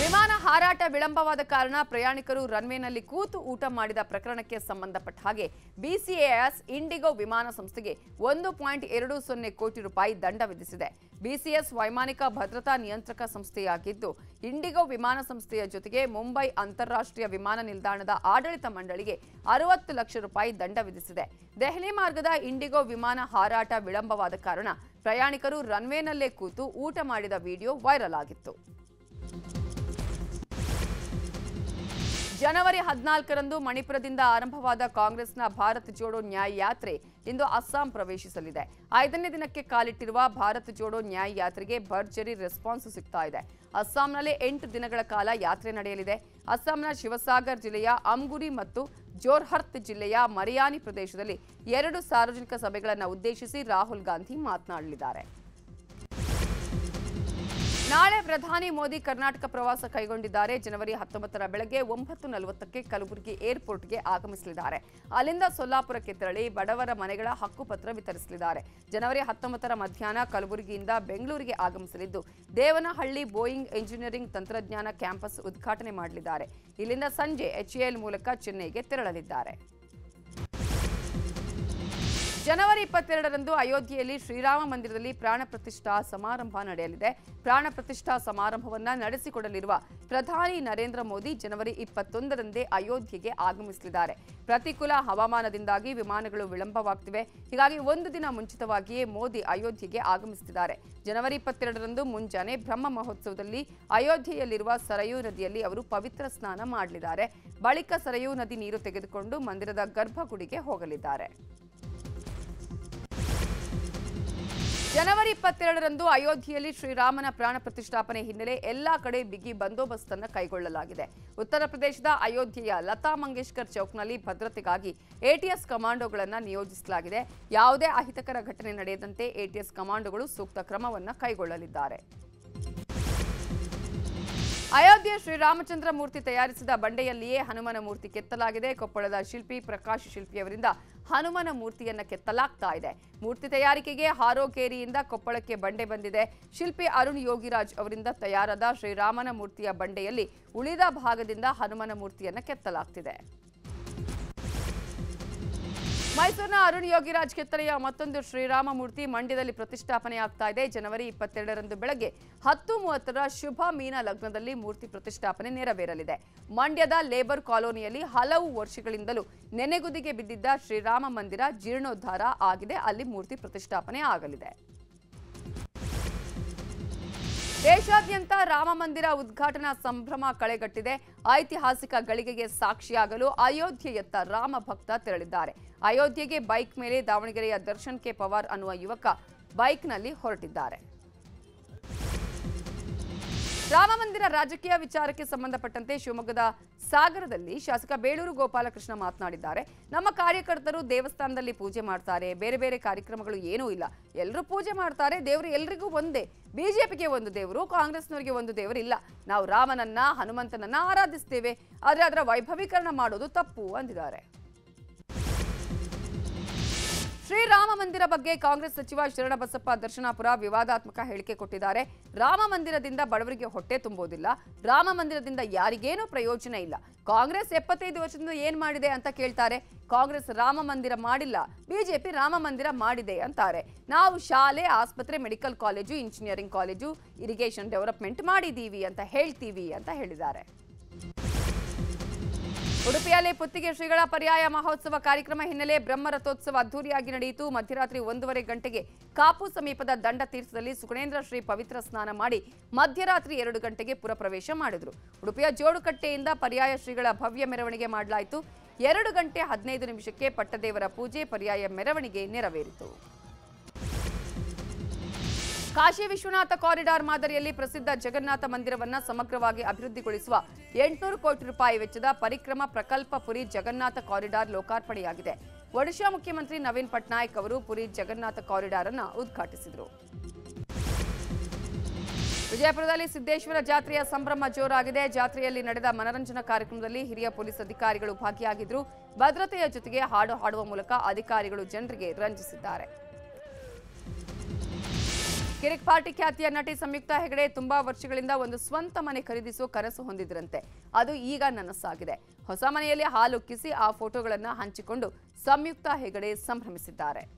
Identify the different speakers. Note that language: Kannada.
Speaker 1: ವಿಮಾನ ಹಾರಾಟ ವಿಳಂಬವಾದ ಕಾರಣ ಪ್ರಯಾಣಿಕರು ರನ್ವೇನಲ್ಲಿ ಕೂತು ಊಟ ಮಾಡಿದ ಪ್ರಕರಣಕ್ಕೆ ಸಂಬಂಧಪಟ್ಟ ಹಾಗೆ ಬಿಸಿಎಎಸ್ ಇಂಡಿಗೋ ವಿಮಾನ ಸಂಸ್ಥೆಗೆ ಒಂದು ಪಾಯಿಂಟ್ ಎರಡು ಸೊನ್ನೆ ಕೋಟಿ ರೂಪಾಯಿ ದಂಡ ವಿಧಿಸಿದೆ ಬಿಸಿಎಸ್ ವೈಮಾನಿಕ ಭದ್ರತಾ ನಿಯಂತ್ರಕ ಸಂಸ್ಥೆಯಾಗಿದ್ದು ಇಂಡಿಗೋ ವಿಮಾನ ಸಂಸ್ಥೆಯ ಜೊತೆಗೆ ಮುಂಬೈ ಅಂತಾರಾಷ್ಟ್ರೀಯ ವಿಮಾನ ನಿಲ್ದಾಣದ ಆಡಳಿತ ಮಂಡಳಿಗೆ ಅರವತ್ತು ಲಕ್ಷ ರೂಪಾಯಿ ದಂಡ ವಿಧಿಸಿದೆ ದೆಹಲಿ ಮಾರ್ಗದ ಇಂಡಿಗೋ ವಿಮಾನ ಹಾರಾಟ ವಿಳಂಬವಾದ ಕಾರಣ ಪ್ರಯಾಣಿಕರು ರನ್ವೇನಲ್ಲೇ ಕೂತು ಊಟ ಮಾಡಿದ ವಿಡಿಯೋ ವೈರಲ್ ಆಗಿತ್ತು ಜನವರಿ ಹದಿನಾಲ್ಕರಂದು ಮಣಿಪುರದಿಂದ ಆರಂಭವಾದ ಕಾಂಗ್ರೆಸ್ನ ಭಾರತ್ ಜೋಡೋ ನ್ಯಾಯ ಯಾತ್ರೆ ಇಂದು ಅಸ್ಸಾಂ ಪ್ರವೇಶಿಸಲಿದೆ ಐದನೇ ದಿನಕ್ಕೆ ಕಾಲಿಟ್ಟಿರುವ ಭಾರತ್ ಜೋಡೋ ನ್ಯಾಯ ಯಾತ್ರೆಗೆ ಭರ್ಜರಿ ರೆಸ್ಪಾನ್ಸ್ ಸಿಗ್ತಾ ಇದೆ ಅಸ್ಸಾಂನಲ್ಲಿ ಎಂಟು ದಿನಗಳ ಕಾಲ ಯಾತ್ರೆ ನಡೆಯಲಿದೆ ಅಸ್ಸಾಂನ ಶಿವಸಾಗರ್ ಜಿಲ್ಲೆಯ ಅಮ್ಗುರಿ ಮತ್ತು ಜೋರ್ಹರ್ತ್ ಜಿಲ್ಲೆಯ ಮರಿಯಾನಿ ಪ್ರದೇಶದಲ್ಲಿ ಎರಡು ಸಾರ್ವಜನಿಕ ಸಭೆಗಳನ್ನು ಉದ್ದೇಶಿಸಿ ರಾಹುಲ್ ಗಾಂಧಿ ಮಾತನಾಡಲಿದ್ದಾರೆ ನಾಳೆ ಪ್ರಧಾನಿ ಮೋದಿ ಕರ್ನಾಟಕ ಪ್ರವಾಸ ಕೈಗೊಂಡಿದ್ದಾರೆ ಜನವರಿ ಹತ್ತೊಂಬತ್ತರ ಬೆಳಗ್ಗೆ ಒಂಬತ್ತು ನಲವತ್ತಕ್ಕೆ ಕಲಬುರಗಿ ಏರ್ಪೋರ್ಟ್ಗೆ ಆಗಮಿಸಲಿದ್ದಾರೆ ಅಲ್ಲಿಂದ ಸೊಲ್ಲಾಪುರಕ್ಕೆ ತೆರಳಿ ಬಡವರ ಮನೆಗಳ ಹಕ್ಕುಪತ್ರ ವಿತರಿಸಲಿದ್ದಾರೆ ಜನವರಿ ಹತ್ತೊಂಬತ್ತರ ಮಧ್ಯಾಹ್ನ ಕಲಬುರಗಿಯಿಂದ ಬೆಂಗಳೂರಿಗೆ ಆಗಮಿಸಲಿದ್ದು ದೇವನಹಳ್ಳಿ ಬೋಯಿಂಗ್ ಎಂಜಿನಿಯರಿಂಗ್ ತಂತ್ರಜ್ಞಾನ ಕ್ಯಾಂಪಸ್ ಉದ್ಘಾಟನೆ ಮಾಡಲಿದ್ದಾರೆ ಇಲ್ಲಿಂದ ಸಂಜೆ ಎಚ್ಎಎಲ್ ಮೂಲಕ ಚೆನ್ನೈಗೆ ತೆರಳಲಿದ್ದಾರೆ ಜನವರಿ ಇಪ್ಪತ್ತೆರಡರಂದು ಅಯೋಧ್ಯೆಯಲ್ಲಿ ಶ್ರೀರಾಮ ಮಂದಿರದಲ್ಲಿ ಪ್ರಾಣ ಪ್ರತಿಷ್ಠಾ ಸಮಾರಂಭ ನಡೆಯಲಿದೆ ಪ್ರಾಣ ಪ್ರತಿಷ್ಠಾ ಸಮಾರಂಭವನ್ನ ನಡೆಸಿಕೊಡಲಿರುವ ಪ್ರಧಾನಿ ನರೇಂದ್ರ ಮೋದಿ ಜನವರಿ ಇಪ್ಪತ್ತೊಂದರಂದೇ ಅಯೋಧ್ಯೆಗೆ ಆಗಮಿಸಲಿದ್ದಾರೆ ಪ್ರತಿಕೂಲ ಹವಾಮಾನದಿಂದಾಗಿ ವಿಮಾನಗಳು ವಿಳಂಬವಾಗ್ತಿವೆ ಹೀಗಾಗಿ ಒಂದು ದಿನ ಮುಂಚಿತವಾಗಿಯೇ ಮೋದಿ ಅಯೋಧ್ಯೆಗೆ ಆಗಮಿಸುತ್ತಿದ್ದಾರೆ ಜನವರಿ ಇಪ್ಪತ್ತೆರಡರಂದು ಮುಂಜಾನೆ ಬ್ರಹ್ಮ ಮಹೋತ್ಸವದಲ್ಲಿ ಅಯೋಧ್ಯೆಯಲ್ಲಿರುವ ಸರಯೂ ನದಿಯಲ್ಲಿ ಅವರು ಪವಿತ್ರ ಸ್ನಾನ ಮಾಡಲಿದ್ದಾರೆ ಬಳಿಕ ಸರಯೂ ನದಿ ನೀರು ತೆಗೆದುಕೊಂಡು ಮಂದಿರದ ಗರ್ಭಗುಡಿಗೆ ಹೋಗಲಿದ್ದಾರೆ ಜನವರಿ ಇಪ್ಪತ್ತೆರಡರಂದು ಅಯೋಧ್ಯೆಯಲ್ಲಿ ಶ್ರೀರಾಮನ ಪ್ರಾಣ ಪ್ರತಿಷ್ಠಾಪನೆ ಹಿನ್ನೆಲೆ ಎಲ್ಲಾ ಕಡೆ ಬಿಗಿ ಬಂದೋಬಸ್ತನ್ನು ಕೈಗೊಳ್ಳಲಾಗಿದೆ ಉತ್ತರ ಪ್ರದೇಶದ ಅಯೋಧ್ಯೆಯ ಲತಾ ಮಂಗೇಶ್ಕರ್ ಚೌಕ್ನಲ್ಲಿ ಭದ್ರತೆಗಾಗಿ ಎಟಿಎಸ್ ಕಮಾಂಡೋಗಳನ್ನು ನಿಯೋಜಿಸಲಾಗಿದೆ ಯಾವುದೇ ಅಹಿತಕರ ಘಟನೆ ನಡೆಯದಂತೆ ಎಟಿಎಸ್ ಕಮಾಂಡೋಗಳು ಸೂಕ್ತ ಕ್ರಮವನ್ನು ಕೈಗೊಳ್ಳಲಿದ್ದಾರೆ ಅಯೋಧ್ಯೆ ಶ್ರೀರಾಮಚಂದ್ರ ಮೂರ್ತಿ ತಯಾರಿಸಿದ ಬಂಡೆಯಲ್ಲಿಯೇ ಹನುಮನ ಮೂರ್ತಿ ಕೆತ್ತಲಾಗಿದೆ ಕೊಪ್ಪಳದ ಶಿಲ್ಪಿ ಪ್ರಕಾಶ್ ಶಿಲ್ಪಿಯವರಿಂದ ಹನುಮನ ಮೂರ್ತಿಯನ್ನ ಕೆತ್ತಲಾಗ್ತಾ ಇದೆ ಮೂರ್ತಿ ತಯಾರಿಕೆಗೆ ಹಾರೋಕೇರಿಯಿಂದ ಕೊಪ್ಪಳಕ್ಕೆ ಬಂಡೆ ಬಂದಿದೆ ಶಿಲ್ಪಿ ಅರುಣ್ ಯೋಗಿರಾಜ್ ಅವರಿಂದ ತಯಾರಾದ ಶ್ರೀರಾಮನ ಮೂರ್ತಿಯ ಬಂಡೆಯಲ್ಲಿ ಉಳಿದ ಭಾಗದಿಂದ ಹನುಮನ ಮೂರ್ತಿಯನ್ನ ಕೆತ್ತಲಾಗ್ತಿದೆ ಮೈಸೂರಿನ ಅರುಣ್ ಯೋಗಿರಾಜ್ ಕೆತ್ತನೆಯ ಮತ್ತೊಂದು ಶ್ರೀರಾಮ ಮೂರ್ತಿ ಮಂಡ್ಯದಲ್ಲಿ ಪ್ರತಿಷ್ಠಾಪನೆಯಾಗ್ತಾ ಇದೆ ಜನವರಿ ಇಪ್ಪತ್ತೆರಡರಂದು ಬೆಳಗ್ಗೆ ಹತ್ತು ಮೂವತ್ತರ ಶುಭ ಮೀನ ಲಗ್ನದಲ್ಲಿ ಮೂರ್ತಿ ಪ್ರತಿಷ್ಠಾಪನೆ ನೆರವೇರಲಿದೆ ಮಂಡ್ಯದ ಲೇಬರ್ ಕಾಲೋನಿಯಲ್ಲಿ ಹಲವು ವರ್ಷಗಳಿಂದಲೂ ನೆನೆಗುದಿಗೆ ಬಿದ್ದಿದ್ದ ಶ್ರೀರಾಮ ಮಂದಿರ ಜೀರ್ಣೋದ್ಧಾರ ಆಗಿದೆ ಅಲ್ಲಿ ಮೂರ್ತಿ ಪ್ರತಿಷ್ಠಾಪನೆ ಆಗಲಿದೆ ದೇಶಾದ್ಯಂತ ರಾಮ ಮಂದಿರ ಉದ್ಘಾಟನಾ ಸಂಭ್ರಮ ಕಳೆಗಟ್ಟಿದೆ ಐತಿಹಾಸಿಕ ಗಳಿಗೆಗೆ ಸಾಕ್ಷಿಯಾಗಲು ಅಯೋಧ್ಯೆಯತ್ತ ರಾಮ ಭಕ್ತ ತೆರಳಿದ್ದಾರೆ ಅಯೋಧ್ಯೆಗೆ ಬೈಕ್ ಮೇಲೆ ದಾವಣಗೆರೆಯ ದರ್ಶನ್ ಕೆ ಪವಾರ್ ಅನ್ನುವ ಯುವಕ ಬೈಕ್ನಲ್ಲಿ ಹೊರಟಿದ್ದಾರೆ ರಾಮ ಮಂದಿರ ರಾಜಕೀಯ ವಿಚಾರಕ್ಕೆ ಸಂಬಂಧಪಟ್ಟಂತೆ ಶಿವಮೊಗ್ಗದ ಸಾಗರದಲ್ಲಿ ಶಾಸಕ ಬೇಳೂರು ಗೋಪಾಲಕೃಷ್ಣ ಮಾತನಾಡಿದ್ದಾರೆ ನಮ್ಮ ಕಾರ್ಯಕರ್ತರು ದೇವಸ್ಥಾನದಲ್ಲಿ ಪೂಜೆ ಮಾಡ್ತಾರೆ ಬೇರೆ ಬೇರೆ ಕಾರ್ಯಕ್ರಮಗಳು ಏನೂ ಇಲ್ಲ ಎಲ್ಲರೂ ಪೂಜೆ ಮಾಡ್ತಾರೆ ದೇವರು ಎಲ್ರಿಗೂ ಒಂದೇ ಬಿಜೆಪಿಗೆ ಒಂದು ದೇವರು ಕಾಂಗ್ರೆಸ್ನವರಿಗೆ ಒಂದು ದೇವರು ಇಲ್ಲ ನಾವು ರಾಮನನ್ನ ಹನುಮಂತನನ್ನ ಆರಾಧಿಸ್ತೇವೆ ಆದರೆ ಅದರ ವೈಭವೀಕರಣ ಮಾಡೋದು ತಪ್ಪು ಅಂದಿದ್ದಾರೆ ಶ್ರೀರಾಮ ಮಂದಿರ ಬಗ್ಗೆ ಕಾಂಗ್ರೆಸ್ ಸಚಿವ ಶರಣಬಸಪ್ಪ ದರ್ಶನಾಪುರ ವಿವಾದಾತ್ಮಕ ಹೇಳಿಕೆ ಕೊಟ್ಟಿದ್ದಾರೆ ರಾಮ ಮಂದಿರದಿಂದ ಬಡವರಿಗೆ ಹೊಟ್ಟೆ ತುಂಬೋದಿಲ್ಲ ರಾಮ ಮಂದಿರದಿಂದ ಯಾರಿಗೇನೂ ಪ್ರಯೋಜನ ಇಲ್ಲ ಕಾಂಗ್ರೆಸ್ ಎಪ್ಪತ್ತೈದು ವರ್ಷದಿಂದ ಏನ್ ಮಾಡಿದೆ ಅಂತ ಕೇಳ್ತಾರೆ ಕಾಂಗ್ರೆಸ್ ರಾಮ ಮಂದಿರ ಮಾಡಿಲ್ಲ ಬಿಜೆಪಿ ರಾಮ ಮಂದಿರ ಮಾಡಿದೆ ಅಂತಾರೆ ನಾವು ಶಾಲೆ ಆಸ್ಪತ್ರೆ medical college engineering college irrigation development ಮಾಡಿದೀವಿ ಅಂತ ಹೇಳ್ತೀವಿ ಅಂತ ಹೇಳಿದ್ದಾರೆ ಉಡುಪಿಯಲ್ಲಿ ಪುತ್ತಿಗೆ ಶ್ರೀಗಳ ಪರ್ಯಾಯ ಮಹೋತ್ಸವ ಕಾರ್ಯಕ್ರಮ ಹಿನ್ನೆಲೆ ಬ್ರಹ್ಮ ರಥೋತ್ಸವ ಅದ್ದೂರಿಯಾಗಿ ನಡೆಯಿತು ಮಧ್ಯರಾತ್ರಿ ಒಂದೂವರೆ ಗಂಟೆಗೆ ಕಾಪು ಸಮೀಪದ ದಂಡ ತೀರ್ಥದಲ್ಲಿ ಸುಗುಣೇಂದ್ರ ಶ್ರೀ ಪವಿತ್ರ ಸ್ನಾನ ಮಾಡಿ ಮಧ್ಯರಾತ್ರಿ ಎರಡು ಗಂಟೆಗೆ ಪುರಪ್ರವೇಶ ಮಾಡಿದರು ಉಡುಪಿಯ ಜೋಡುಕಟ್ಟೆಯಿಂದ ಪರ್ಯಾಯ ಶ್ರೀಗಳ ಭವ್ಯ ಮೆರವಣಿಗೆ ಮಾಡಲಾಯಿತು ಎರಡು ಗಂಟೆ ಹದಿನೈದು ನಿಮಿಷಕ್ಕೆ ಪಟ್ಟದೇವರ ಪೂಜೆ ಪರ್ಯಾಯ ಮೆರವಣಿಗೆ ನೆರವೇರಿತು ಕಾಶಿ ವಿಶ್ವನಾಥ ಕಾರಿಡಾರ್ ಮಾದರಿಯಲ್ಲಿ ಪ್ರಸಿದ್ಧ ಜಗನ್ನಾಥ ಮಂದಿರವನ್ನ ಸಮಗ್ರವಾಗಿ ಅಭಿವೃದ್ಧಿಗೊಳಿಸುವ ಎಂಟುನೂರು ಕೋಟಿ ರೂಪಾಯಿ ವೆಚ್ಚದ ಪರಿಕ್ರಮ ಪ್ರಕಲ್ಪ ಪುರಿ ಜಗನ್ನಾಥ ಕಾರಿಡಾರ್ ಲೋಕಾರ್ಪಣೆಯಾಗಿದೆ ಒಡಿಶಾ ಮುಖ್ಯಮಂತ್ರಿ ನವೀನ್ ಪಟ್ನಾಯಕ್ ಅವರು ಪುರಿ ಜಗನ್ನಾಥ ಕಾರಿಡಾರ್ ಅನ್ನ ಉದ್ಘಾಟಿಸಿದರು ವಿಜಯಪುರದಲ್ಲಿ ಸಿದ್ದೇಶ್ವರ ಜಾತ್ರೆಯ ಸಂಭ್ರಮ ಜೋರಾಗಿದೆ ಜಾತ್ರೆಯಲ್ಲಿ ನಡೆದ ಮನರಂಜನಾ ಕಾರ್ಯಕ್ರಮದಲ್ಲಿ ಹಿರಿಯ ಪೊಲೀಸ್ ಅಧಿಕಾರಿಗಳು ಭಾಗಿಯಾಗಿದ್ದರು ಭದ್ರತೆಯ ಜೊತೆಗೆ ಹಾಡು ಹಾಡುವ ಮೂಲಕ ಅಧಿಕಾರಿಗಳು ಜನರಿಗೆ ರಂಜಿಸಿದ್ದಾರೆ ಕಿರಿಕ್ ಪಾರ್ಟಿ ಖ್ಯಾತಿಯ ನಟಿ ಸಂಯುಕ್ತ ಹೆಗಡೆ ತುಂಬಾ ವರ್ಷಗಳಿಂದ ಒಂದು ಸ್ವಂತ ಮನೆ ಖರೀದಿಸುವ ಕನಸು ಹೊಂದಿದ್ರಂತೆ ಅದು ಈಗ ನನಸಾಗಿದೆ ಹೊಸ ಮನೆಯಲ್ಲಿ ಹಾಲುಕ್ಕಿಸಿ ಆ ಫೋಟೋಗಳನ್ನ ಹಂಚಿಕೊಂಡು ಸಂಯುಕ್ತ ಹೆಗಡೆ ಸಂಭ್ರಮಿಸಿದ್ದಾರೆ